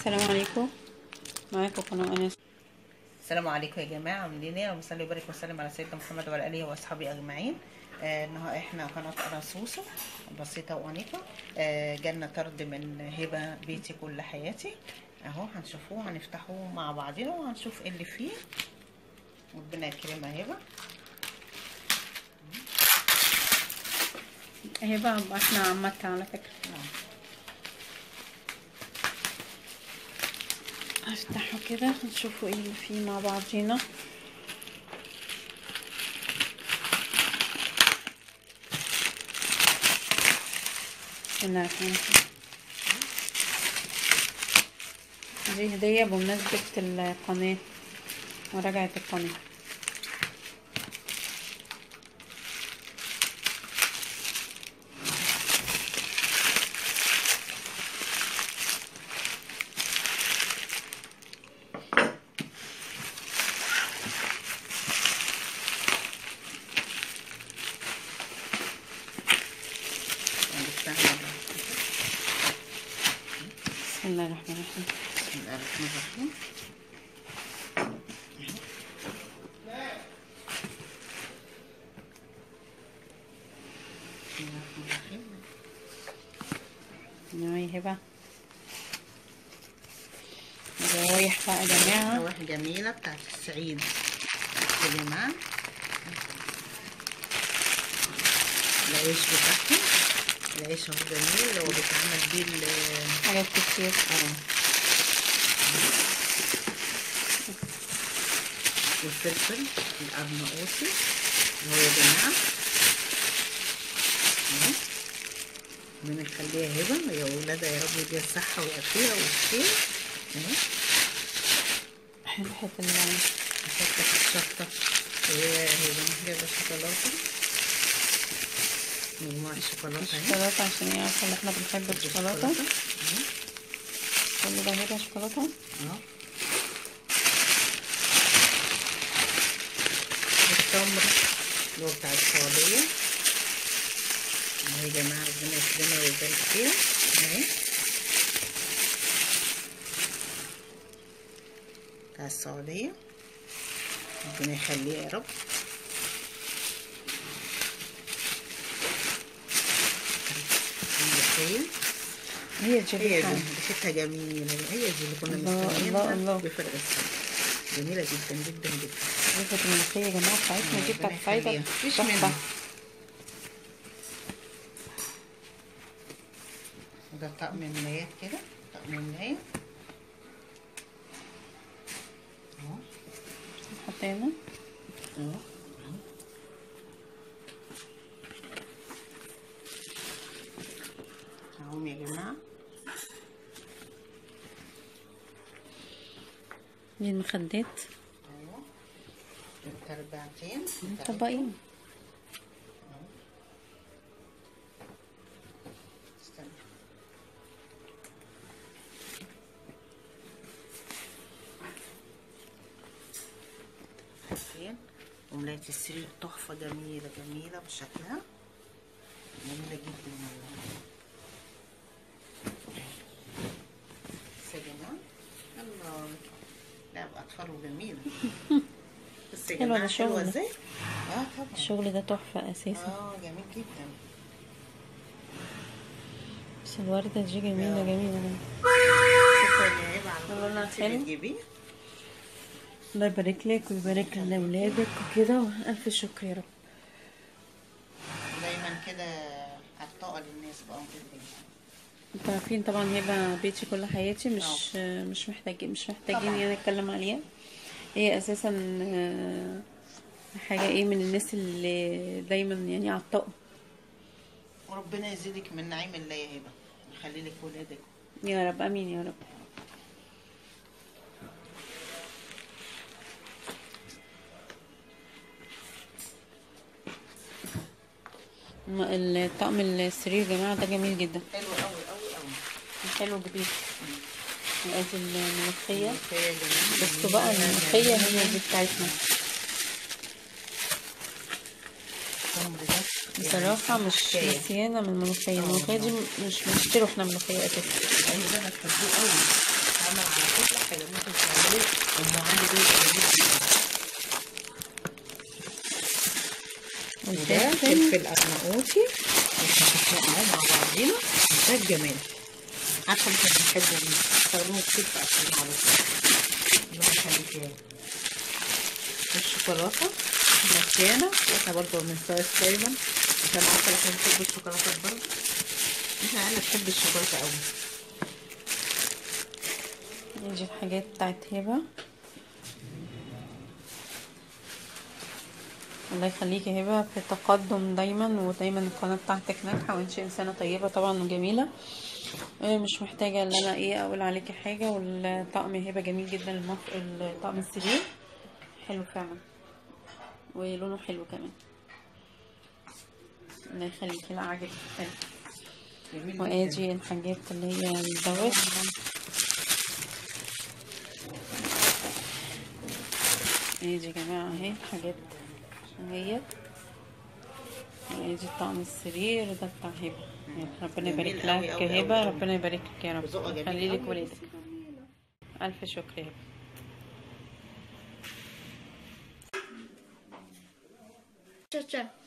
السلام عليكم معاكم قناة أنس السلام عليكم يا جماعه عاملين ايه وصلي وبارك وسلم على سيدنا محمد وعلى اله واصحابه اجمعين آه النهارده احنا قناه انا سوسو بسيطه وانيقه آه جالنا طرد من هبه بيتي كل حياتي اهو هنشوفوه هنفتحوه مع بعضنا وهنشوف ايه اللي فيه ربنا يكرمها هبه هي بقى احنا عمت على فكرة نعم. افتحه كده نشوفوا ايه اللي فيه مع بعضينا بسم الله الرحمن الرحيم دي هدية بمناسبة القناة مراجعة القناة هنفتحها بقى. بسم الله الرحمن الرحيم بسم الله الرحمن الرحيم بسم الله الرحمن الرحيم نوعي هبة روايح بقى يا جماعة روايح جميلة بتاعت السعيد سليمان العيش بتاعهم العيش اهو جميل اللي هو بيتعمل بيه ال- حاجات كتير اه والفلفل الأرناؤوطي اللي هو يا جماعة اهو بنخليها هبة يا ولادها يا رب يديها الصحة والعافية والخير اهو حلحة ال نحط في الشطة وهي هبة جايبة شوكولاتة مجموعة شوكولاتة اهي الشوكولاتة عشان هي عارفة ان احنا بنحب الشوكولاتة اهو كل ده هبة شوكولاتة اه التمر اللي هو بتاع السعودية اهو يا جماعة ربنا يكرمها ويبارك فيها اهي بتاع السعودية ربنا يخليها يا رب الملوخية هي دي هي الريحة. دي ريحتها جميلة هي دي اللي كنا الله، الله، مستنيينها الله. بفرق السنة جميلة جدا جدا جدا ريحة الملوخية يا جماعة بتاعتنا دي بتاعت ربنا فايدة يخليها. مفيش تحفة منها. ده طقم ملايات كده طقم ملاية اهو حطينا اهو اهو يا جماعة دي المخدات اهو التربعتين مطبقين استنى حاجتين وملاية السرير تحفة جميلة جميلة بشكلها جميلة جدا والله بس يا جماعة الله لا بأطفال وجميلة بس يا حلوة جماعة ده شغل. حلوة ازاي؟ اه طبعا الشغل ده تحفة أساسا اه جميل جدا بس الوردة دي جميلة آه. جميلة شكرا يا هبة على والله كل اللي انت حلو. بتجيبيه الله يبارك لك ويبارك لأولادك وكده وألف شكر يا رب دايما كده عطاءة للناس بقى وكده انتوا عارفين طبعا هبة بيتي كل حياتي مش مش محتاجين مش محتاجين طبعاً. يعني نتكلم عليها هي اساسا آه، حاجة ايه من الناس اللي دايما يعني عطاء وربنا يزيدك من نعيم الله يا هبة يخلي لك ولادك يا رب امين يا رب م- الطقم السرير يا جماعة ده جميل جدا حلو قوي قوي قوي حلو كبير ادي الملوخية الملوخية جميلة بس بقى الملوخية هي دي بتاعتنا التمر ده بصراحة مش حكاية. نسيانة من الملوخية الملوخية دي مش بنشتري احنا ملوخية اساسا ايوه ده بتحبوه قوي بيتعمل على كل حاجه ممكن تعملي ام علي دول جميل جدا وده فلفل ارناؤوطي بنحطه مع بعضينا ده الجمال عارفه احنا بنحبه بنستخدمه كتير في اكلنا على طول الله يخليك يا رب. الشوكولاته مليانه واحنا برضه بننساش دايما عشان عارفه احنا بنحب الشوكولاته برضه احنا عيلة بتحب الشوكولاته قوي دي الحاجات بتاعت هبة الله يخليكي يا هبة في التقدم دايما ودايما القناة بتاعتك ناجحة وانتي انسانة طيبة طبعا وجميلة إيه مش محتاجة ان انا ايه اقول عليكي حاجة والطقم هبة جميل جدا المف... الطقم السرير حلو فعلا ولونه حلو كمان الله يخليكي لا عاجبك حلو جميل وادي الحاجات اللي هي الدوت ادي يا جماعة اهي حاجات اهيت ادي طقم السرير ده بتاع هبة يعني ربنا جميل يبارك أوي لك أوي يا هبة أوي أوي. ربنا يبارك لك يا رب وذوقها جميل يخلي لك أوي. ولادك ألف شكر يا هبة Ciao ciao.